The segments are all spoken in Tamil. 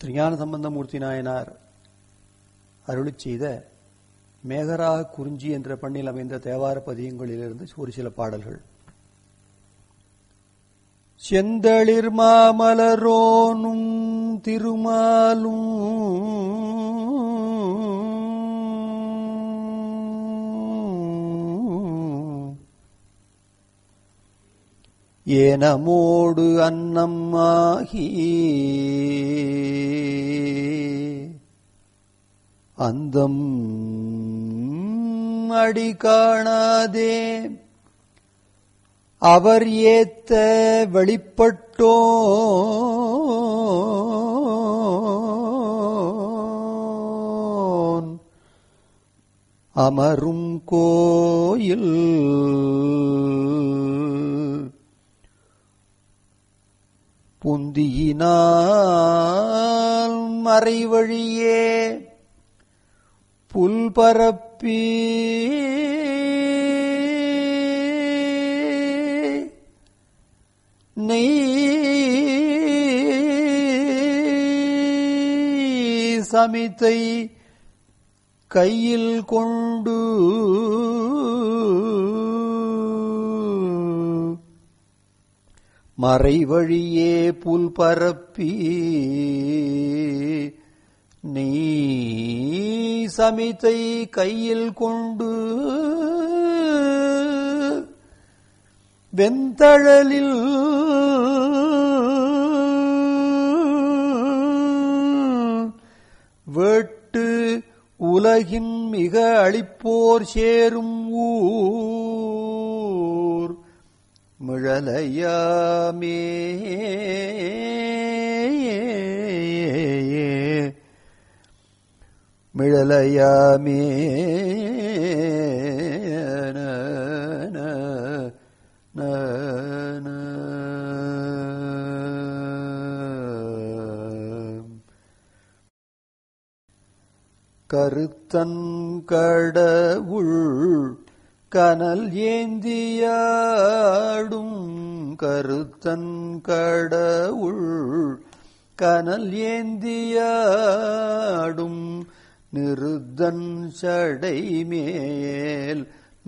திருஞான சம்பந்தமூர்த்தி நாயனார் அருளிச் செய்த மேகராக குறிஞ்சி என்ற பண்ணில் அமைந்த தேவார பதியங்களிலிருந்து ஒரு சில பாடல்கள் செந்தளிர் மாமலரோனும் திருமாலும் ஏனமோடு அன்னம்மாகி அந்தம் அடி காணாதே அவர் ஏத்த வெளிப்பட்டோன் அமரும் கோயில் புந்தியினால் மறைவழியே புல்பரப்பி நெய் சமித்தை கையில் கொண்டு மறைவழியே புல் பரப்பி நீ சமித்தை கையில் கொண்டு வெந்தழலில் வேட்டு உலகின் மிக அளிப்போர் சேரும் ஊர் மிழலையாமே மிழலையாமே ந, ந, ந, ந. கருத்தன் கடவுள் கனல் ஏந்தியாடும் கருத்தன் கடவுள் கனல் ஏந்தியாடும் நிருத்தன் சடை மேல்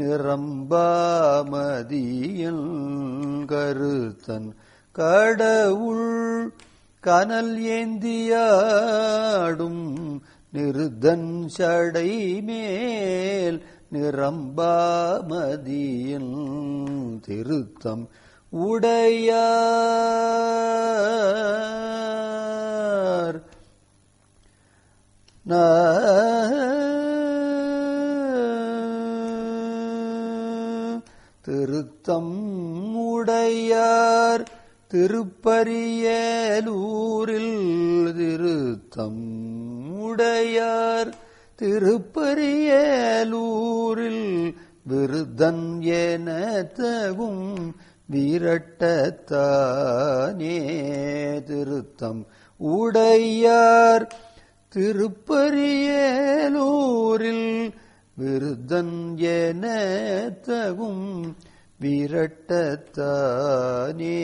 நிரம்பாமதியல் கருத்தன் கடவுள் கனல் ஏந்தியாடும் நிருதன் சடை மேல் நிரம்பாமதியில் திருத்தம் உடையார் திருத்தம் உடையார் திருப்பரியலூரில் திருத்தம் உடையார் திருப்பரியலூரில் விருதன் என தகும் விரட்டத்தானே திருத்தம் உடையார் திருப்பரியலூரில் விருதன் என தகும் விரட்டத்தானே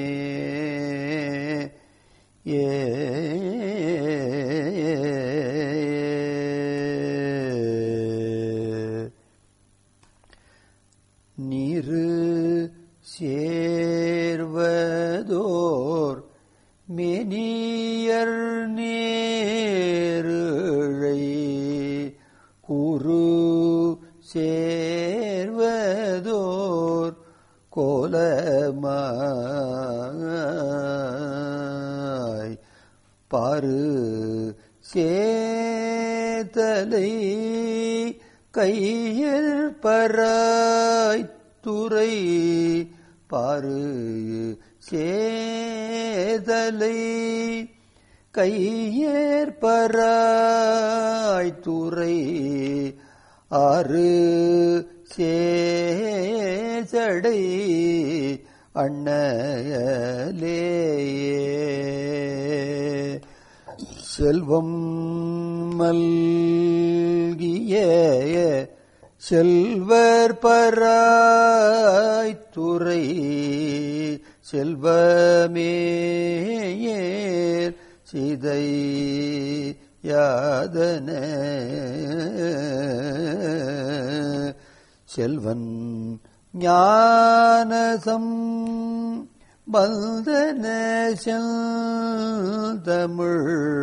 ஏ நீரு சேர்வதோர் மெனியர் நேருழை குரு சேர்வதோர் கோலமாய் பாரு சேத்தலை கையில் பராய்த்துறை பாரு சேதலை கையேற்பராய்த்துறை ஆறு சேசடை அண்ணலே செல்வம் மல்கிய செல்வர் பராய்த்துறை செல்வமேயேர் சிதை யாதன செல்வன் ஞானசம் பந்தன தமிழ்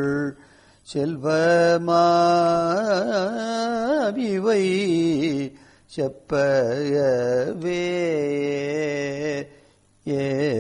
செல்வமாவிவை செப்பயவே ஏ